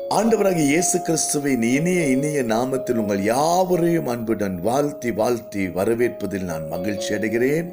ஆண்டவராகிய இயேசு கிறிஸ்துவின் இனிய இனிய நாமத்தில் உங்கள் யாவரையும் அன்புடன் வாழ்த்தி வாழ்த்தி வரவேற்பதில் நான் மகிழ்ச்சி அடைகிறேன்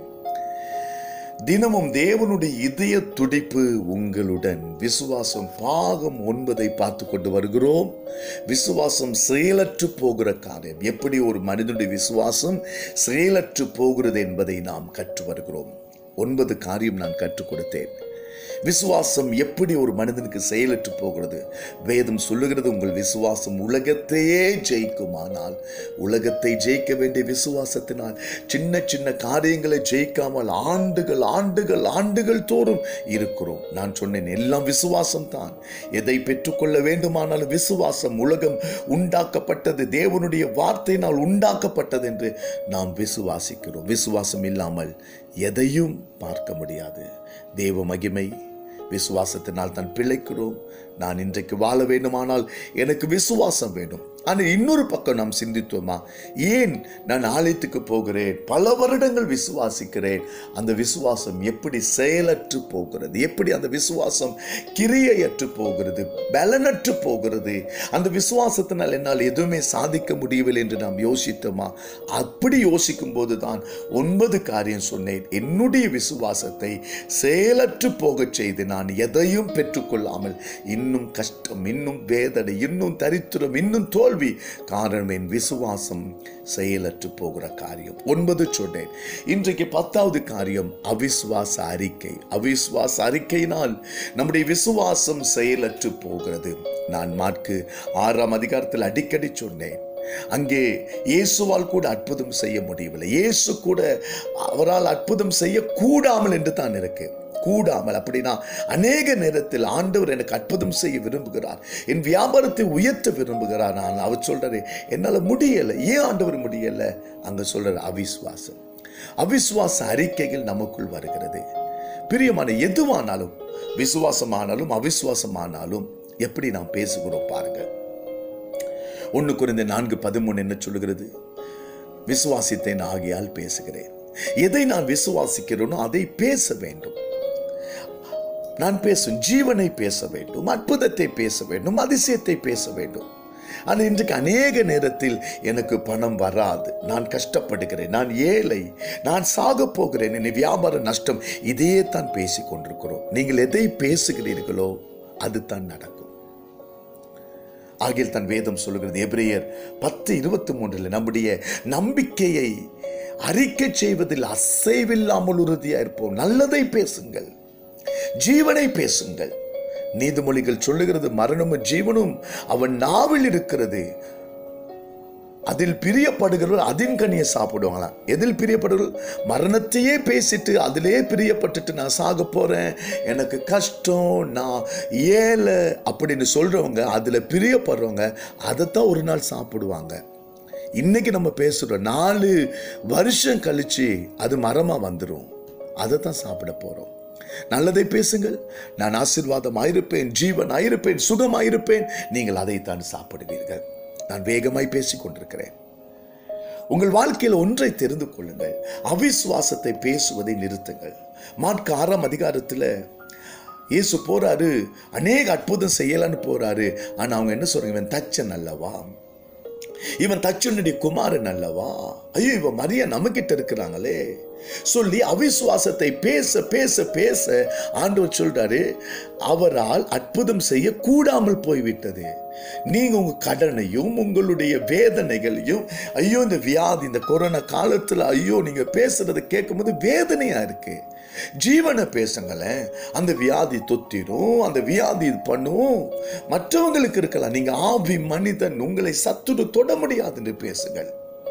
தினமும் தேவனுடைய இதய துடிப்பு உங்களுடன் விசுவாசம் பாகம் ஒன்பதை பார்த்து கொண்டு வருகிறோம் விசுவாசம் செயலற்று போகிற காரியம் எப்படி ஒரு மனிதனுடைய விசுவாசம் செயலற்று போகிறது என்பதை நாம் கற்று வருகிறோம் ஒன்பது காரியம் நான் கற்றுக் கொடுத்தேன் விசுவாசம் எப்படி ஒரு மனிதனுக்கு செயலற்று போகிறது வேதம் சொல்லுகிறது உங்கள் விசுவாசம் உலகத்தையே ஜெயிக்குமானால் உலகத்தை ஜெயிக்க வேண்டிய விசுவாசத்தினால் சின்ன சின்ன காரியங்களை ஜெயிக்காமல் ஆண்டுகள் ஆண்டுகள் ஆண்டுகள் தோறும் இருக்கிறோம் நான் சொன்னேன் எல்லாம் விசுவாசம் தான் எதை பெற்றுக்கொள்ள வேண்டுமானாலும் விசுவாசம் உலகம் உண்டாக்கப்பட்டது தேவனுடைய வார்த்தையினால் உண்டாக்கப்பட்டது என்று நாம் விசுவாசிக்கிறோம் விசுவாசம் இல்லாமல் எதையும் பார்க்க முடியாது தேவ மகிமை விசுவாசத்தினால் தான் பிழைக்கிறோம் நான் இன்றைக்கு வாழ வேண்டுமானால் எனக்கு விசுவாசம் வேண்டும் ஆனால் இன்னொரு பக்கம் நாம் சிந்தித்தோமா ஏன் நான் ஆலயத்துக்கு போகிறேன் பல வருடங்கள் விசுவாசிக்கிறேன் அந்த விசுவாசம் எப்படி செயலற்று போகிறது எப்படி அந்த விசுவாசம் கிரியையற்று போகிறது பலனற்று போகிறது அந்த விசுவாசத்தினால் என்னால் எதுவுமே சாதிக்க முடியவில்லை என்று நாம் யோசித்தோமா அப்படி யோசிக்கும் போது தான் ஒன்பது காரியம் சொன்னேன் என்னுடைய விசுவாசத்தை செயலற்று போகச் செய்து நான் எதையும் பெற்றுக்கொள்ளாமல் இன்னும் கஷ்டம் இன்னும் வேதனை இன்னும் தரித்திரம் இன்னும் தோல்வி காரணம் என் விசுவாசம் செயலற்று போகிற காரியம் ஒன்பது சொன்னேன் இன்றைக்கு பத்தாவது காரியம் அவிசுவாச அறிக்கை அவிசுவாச அறிக்கையினால் நம்முடைய விசுவாசம் செயலற்று போகிறது நான் மார்க்கு ஆறாம் அதிகாரத்தில் அடிக்கடி சொன்னேன் அங்கே இயேசுவால் கூட அற்புதம் செய்ய முடியவில்லை இயேசு கூட அவரால் அற்புதம் செய்ய கூடாமல் என்று தான் இருக்கு கூடாமல் அப்படின்னா அநேக நேரத்தில் ஆண்டவர் எனக்கு அற்புதம் செய்ய விரும்புகிறார் என் வியாபாரத்தை உயர்த்த விரும்புகிறார் நான் அவர் சொல்றாரு என்னால் முடியலை ஏன் ஆண்டவர் முடியலை அங்க சொல்றாரு அவிஸ்வாசம் அவிஸ்வாச அறிக்கைகள் நமக்குள் வருகிறது பிரியமான எதுவானாலும் விசுவாசமானாலும் அவிசுவாசமானாலும் எப்படி நாம் பேசுகிறோம் பாருங்க ஒன்று குறைந்த நான்கு பதிமூணு என்ன சொல்லுகிறது விசுவாசித்தேன் ஆகியால் பேசுகிறேன் எதை நான் விசுவாசிக்கிறேனோ அதை பேச வேண்டும் நான் பேசும் ஜீவனை பேச வேண்டும் அற்புதத்தை பேச வேண்டும் அதிசயத்தை பேச வேண்டும் ஆனால் இன்றைக்கு அநேக நேரத்தில் எனக்கு பணம் வராது நான் கஷ்டப்படுகிறேன் நான் ஏழை நான் சாக போகிறேன் என் வியாபார நஷ்டம் இதையே தான் பேசிக் கொண்டிருக்கிறோம் நீங்கள் எதை பேசுகிறீர்களோ அது தான் நடக்கும் ஆகிய தன் வேதம் சொல்லுகிறது எபிரேயர் பத்து இருபத்தி மூன்றில் நம்முடைய நம்பிக்கையை அறிக்கை செய்வதில் அசைவில்லாமல் உறுதியா இருப்போம் நல்லதை பேசுங்கள் ஜீவனை பேசுங்கள் நீதிமொழிகள் சொல்லுகிறது மரணமும் ஜீவனும் அவன் நாவில் இருக்கிறது அதில் பிரியப்படுகிறவர்கள் அதின் கனியை சாப்பிடுவாங்களாம் எதில் பிரியப்படுகிறவர்கள் மரணத்தையே பேசிட்டு அதிலே பிரியப்பட்டுட்டு நான் சாக போறேன் எனக்கு கஷ்டம் நான் ஏழை அப்படின்னு சொல்றவங்க அதில் பிரியப்படுறவங்க அதைத்தான் ஒரு நாள் சாப்பிடுவாங்க இன்னைக்கு நம்ம பேசுகிறோம் நாலு வருஷம் கழிச்சு அது மரமாக வந்துடும் அதை தான் சாப்பிட போகிறோம் நல்லதை பேசுங்கள் நான் ஆசிர்வாதமாயிருப்பேன் ஜீவன் ஆயிருப்பேன் சுகமாயிருப்பேன் நீங்கள் அதைத்தான் சாப்பிடுவீர்கள் நான் வேகமாய் பேசிக் கொண்டிருக்கிறேன் உங்கள் வாழ்க்கையில் ஒன்றை தெரிந்து கொள்ளுங்கள் அவிசுவாசத்தை பேசுவதை நிறுத்துங்கள் மார்க் ஆறாம் அதிகாரத்தில் இயேசு போறாரு அநேக அற்புதம் செய்யலான்னு போறாரு ஆனா அவங்க என்ன சொல்றாங்க இவன் தச்சன் அல்லவா இவன் தச்சுனுடைய குமாரன் அல்லவா ஐயோ இவன் மரியா நம்மகிட்ட இருக்கிறாங்களே சொல்லி அவிசுவாசத்தை பேச பேச பேச ஆண்டவர் சொல்றாரு அவரால் அற்புதம் செய்ய கூடாமல் போய்விட்டது நீங்க உங்க கடனையும் உங்களுடைய வேதனைகளையும் ஐயோ இந்த வியாதி இந்த கொரோனா காலத்துல ஐயோ நீங்க பேசுறதை கேட்கும்போது வேதனையா இருக்கு ஜீவனை பேசுங்களேன் அந்த வியாதி தொத்திரும் அந்த வியாதி இது பண்ணும் மற்றவங்களுக்கு இருக்கலாம் நீங்க ஆவி மனிதன் உங்களை சத்துரு தொட முடியாது என்று பேசுங்கள்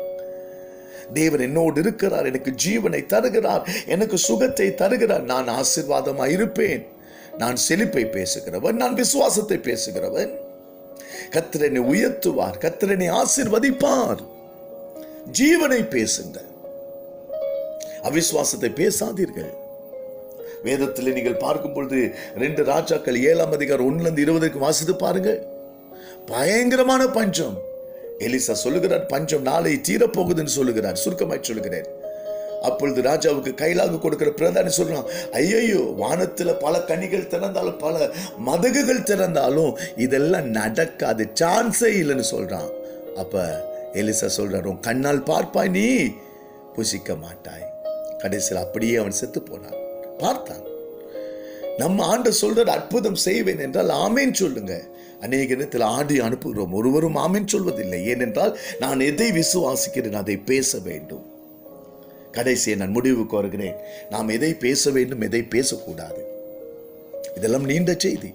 தேவன் என்னோடு இருக்கிறார் எனக்கு ஜீவனை தருகிறார் எனக்கு சுகத்தை தருகிறார் நான் ஆசிர்வாதமா இருப்பேன் நான் செழிப்பை பேசுகிறவன் நான் விசுவாசத்தை பேசுகிறவன் கத்திரனை உயர்த்துவார் கத்திரனை ஆசிர்வதிப்பார் ஜீவனை பேசுங்கள் அவிசுவாசத்தை பேசாதீர்கள் வேதத்தில் நீங்கள் பார்க்கும் பொழுது ரெண்டு ராஜாக்கள் ஏழாம் அதிகாரம் ஒன்னுல இருந்து இருபதுக்கு வாசித்து பாருங்க பயங்கரமான பஞ்சம் எலிசா சொல்லுகிறார் பஞ்சம் நாளை தீரப்போகுதுன்னு சொல்லுகிறார் சுருக்கமாய் சொல்லுகிறேன் அப்பொழுது ராஜாவுக்கு கைலாக கொடுக்கிற பிரதானி சொல்றான் ஐயையோ வானத்துல பல கனிகள் திறந்தாலும் பல மதகுகள் திறந்தாலும் இதெல்லாம் நடக்காது சான்ஸே இல்லைன்னு சொல்றான் அப்ப எலிசா சொல்றாரு "உன் கண்ணால் பார்ப்பாய் நீ புசிக்க மாட்டாய் கடைசியில் அப்படியே அவன் செத்து போனான் பார்த்தான் நம்ம ஆண்டு சொல்ற அற்புதம் செய்வேன் என்றால் ஆமேன் சொல்லுங்க அநேக நேரத்தில் ஆடி அனுப்புகிறோம் ஒருவரும் ஆமேன் சொல்வதில்லை ஏனென்றால் நான் எதை விசுவாசிக்கிறேன் அதை பேச வேண்டும் கடைசியை நான் முடிவுக்கு வருகிறேன் நாம் எதை பேச வேண்டும் எதை பேசக்கூடாது இதெல்லாம் நீண்ட செய்தி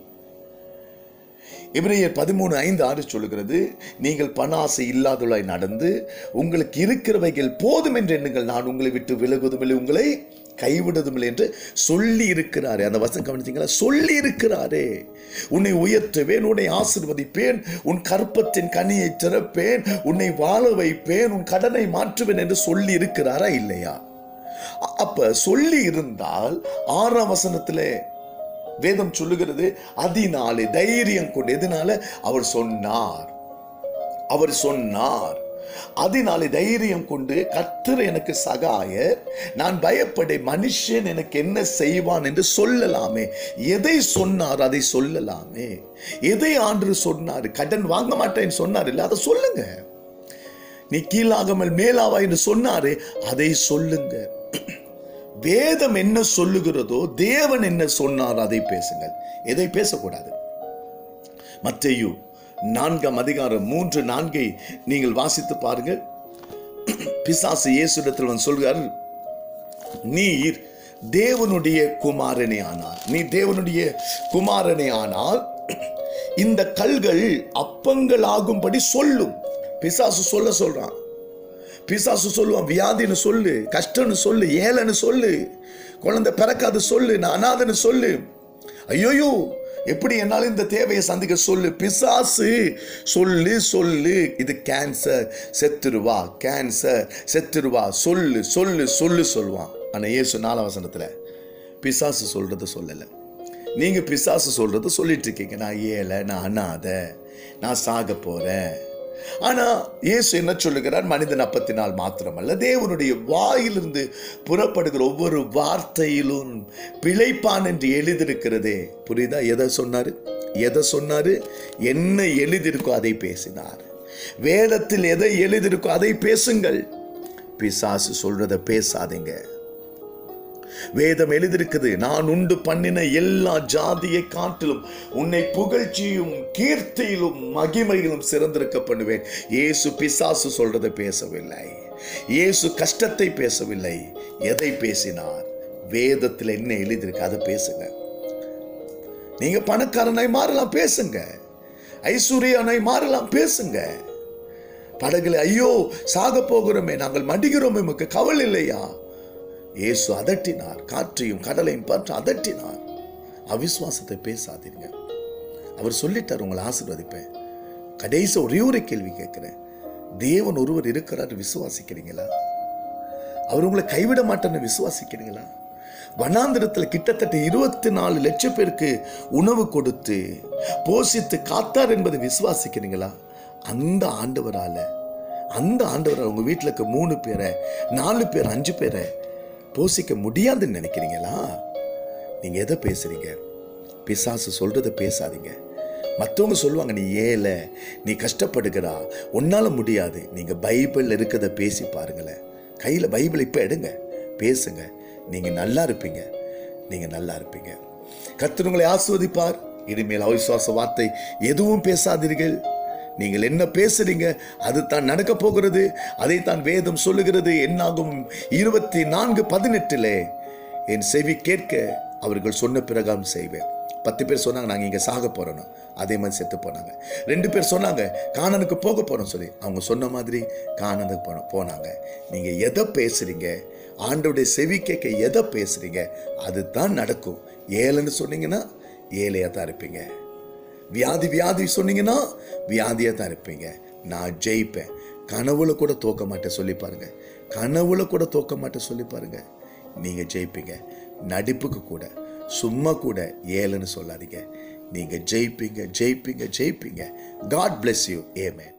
இப்ரேயர் பதிமூணு ஐந்து ஆறு சொல்லுகிறது நீங்கள் பண ஆசை இல்லாதவளாய் நடந்து உங்களுக்கு இருக்கிறவைகள் போதும் என்று எண்ணுங்கள் நான் உங்களை விட்டு விலகுவதுமில்லை உங்களை கைவிடுவதுமில்லை என்று சொல்லி இருக்கிறாரே அந்த வசனம் கவனித்தீங்களா சொல்லி இருக்கிறாரே உன்னை உயர்த்துவேன் உன்னை ஆசிர்வதிப்பேன் உன் கற்பத்தின் கனியை திறப்பேன் உன்னை வாழ வைப்பேன் உன் கடனை மாற்றுவேன் என்று சொல்லி இருக்கிறாரா இல்லையா அ- அப்ப சொல்லி இருந்தால் ஆறாம் வசனத்திலே வேதம் சொல்லுகிறது அதனாலே தைரியம் கொண்டு எதனால அவர் சொன்னார் அவர் சொன்னார் அதனாலே தைரியம் கொண்டு கர்த்தர் எனக்கு சகாயர் நான் பயப்படே மனுஷன் எனக்கு என்ன செய்வான் என்று சொல்லலாமே எதை சொன்னார் அதை சொல்லலாமே எதை ஆண்டு சொன்னார் கடன் வாங்க மாட்டேன்னு சொன்னார் இல்ல அதை சொல்லுங்க நீ கீழாகாமல் மேலாவா என்று சொன்னாரு அதை சொல்லுங்க வேதம் என்ன சொல்லுகிறதோ தேவன் என்ன சொன்னார் அதை பேசுங்கள் எதை பேசக்கூடாது மத்தேயு நான்காம் அதிகாரம் மூன்று நான்கை நீங்கள் வாசித்து பாருங்கள் பிசாசு இயேசுடத்தில் வந்து சொல்கிறார் நீர் தேவனுடைய குமாரனே ஆனார் நீ தேவனுடைய குமாரனே ஆனால் இந்த கல்கள் அப்பங்களாகும்படி சொல்லும் பிசாசு சொல்ல சொல்றான் பிசாசு சொல்லுவான் வியாதின்னு சொல்லு கஷ்டம்னு சொல்லு ஏழைன்னு சொல்லு குழந்தை பிறக்காது சொல்லு நான் அனாதன்னு சொல்லு ஐயோயோ எப்படி என்னால் இந்த தேவையை சந்திக்க சொல்லு பிசாசு சொல்லு சொல்லு இது கேன்சர் செத்துருவா கேன்சர் செத்துருவா சொல்லு சொல்லு சொல்லு சொல்லுவான் ஆனால் இயேசு நாலாம் வசனத்துல பிசாசு சொல்றத சொல்லலை நீங்க பிசாசு சொல்றத சொல்லிட்டு இருக்கீங்க நான் ஏழை நான் அனாதை நான் சாக போறேன் ஆனா இயேசு என்ன சொல்லுகிறார் மனிதன் அப்பத்தினால் மாத்திரமல்ல தேவனுடைய வாயிலிருந்து புறப்படுகிற ஒவ்வொரு வார்த்தையிலும் பிழைப்பான் என்று எழுதியிருக்கிறதே புரியுதா எதை சொன்னாரு எதை சொன்னாரு என்ன எழுதியிருக்கோ அதை பேசினார் வேதத்தில் எதை எழுதியிருக்கோ அதை பேசுங்கள் பிசாசு சொல்றத பேசாதீங்க வேதம் எழுதிருக்குது நான் உண்டு பண்ணின எல்லா ஜாதியை காட்டிலும் உன்னை புகழ்ச்சியும் கீர்த்தியிலும் மகிமையிலும் சிறந்திருக்க பண்ணுவேன் இயேசு பிசாசு சொல்றதை பேசவில்லை இயேசு கஷ்டத்தை பேசவில்லை எதை பேசினார் வேதத்தில் என்ன எழுதியிருக்கு அதை பேசுங்க நீங்க பணக்காரனாய் மாறலாம் பேசுங்க ஐஸ்வர்யனாய் மாறலாம் பேசுங்க படகுல ஐயோ சாக போகிறோமே நாங்கள் மடிகிறோமே உமக்கு கவலை இல்லையா இயேசு அதட்டினார் காற்றையும் கடலையும் பார்த்து அதட்டினார் அவிசுவாசத்தை பேசாதீங்க அவர் சொல்லிட்டார் உங்களை ஆசீர்வதிப்பேன் கடைசி ஒரே ஒரு கேள்வி கேட்கிறேன் தேவன் ஒருவர் இருக்கிறார் விசுவாசிக்கிறீங்களா அவர் உங்களை கைவிட மாட்டேன்னு விசுவாசிக்கிறீங்களா வனாந்திரத்தில் கிட்டத்தட்ட இருபத்தி நாலு லட்சம் பேருக்கு உணவு கொடுத்து போஷித்து காத்தார் என்பதை விசுவாசிக்கிறீங்களா அந்த ஆண்டவரால அந்த ஆண்டவரால் உங்க வீட்டில் இருக்க மூணு பேரை நாலு பேர் அஞ்சு பேரை போஷிக்க முடியாதுன்னு நினைக்கிறீங்களா நீங்க எதை பேசுறீங்க பிசாசு சொல்றத பேசாதீங்க மற்றவங்க சொல்லுவாங்க நீ ஏழை நீ கஷ்டப்படுகிறா உன்னால முடியாது நீங்க பைபிள் இருக்கிறத பேசி பாருங்களேன் கையில பைபிள் இப்ப எடுங்க பேசுங்க நீங்க நல்லா இருப்பீங்க நீங்க நல்லா இருப்பீங்க கர்த்தர் உங்களை ஆஸ்வதிப்பார் இனிமேல் அவிசுவாச வார்த்தை எதுவும் பேசாதீர்கள் நீங்கள் என்ன பேசுறீங்க அது தான் நடக்க போகிறது அதைத்தான் வேதம் சொல்லுகிறது என்னாகும் இருபத்தி நான்கு பதினெட்டிலே என் செவி கேட்க அவர்கள் சொன்ன பிரகாரம் செய்வேன் பத்து பேர் சொன்னாங்க நாங்கள் இங்கே சாக போறோம் அதே மாதிரி செத்து போனாங்க ரெண்டு பேர் சொன்னாங்க காணனுக்கு போக போறோம் சொல்லி அவங்க சொன்ன மாதிரி காணனுக்கு போன போனாங்க நீங்க எதை பேசுறீங்க ஆண்டோடைய செவி கேட்க எதை பேசுறீங்க அதுதான் நடக்கும் ஏழைன்னு சொன்னீங்கன்னா ஏழையா தான் இருப்பீங்க வியாதி வியாதி சொன்னீங்கன்னா வியாதியாக தான் இருப்பீங்க நான் ஜெயிப்பேன் கனவுல கூட தோக்க மாட்டேன் சொல்லி பாருங்க கனவுல கூட தோக்க மாட்டேன் சொல்லி பாருங்க நீங்க ஜெயிப்பீங்க நடிப்புக்கு கூட சும்மா கூட ஏழுன்னு சொல்லாதீங்க நீங்க ஜெயிப்பீங்க ஜெயிப்பீங்க ஜெயிப்பீங்க காட் bless யூ ஏமேன்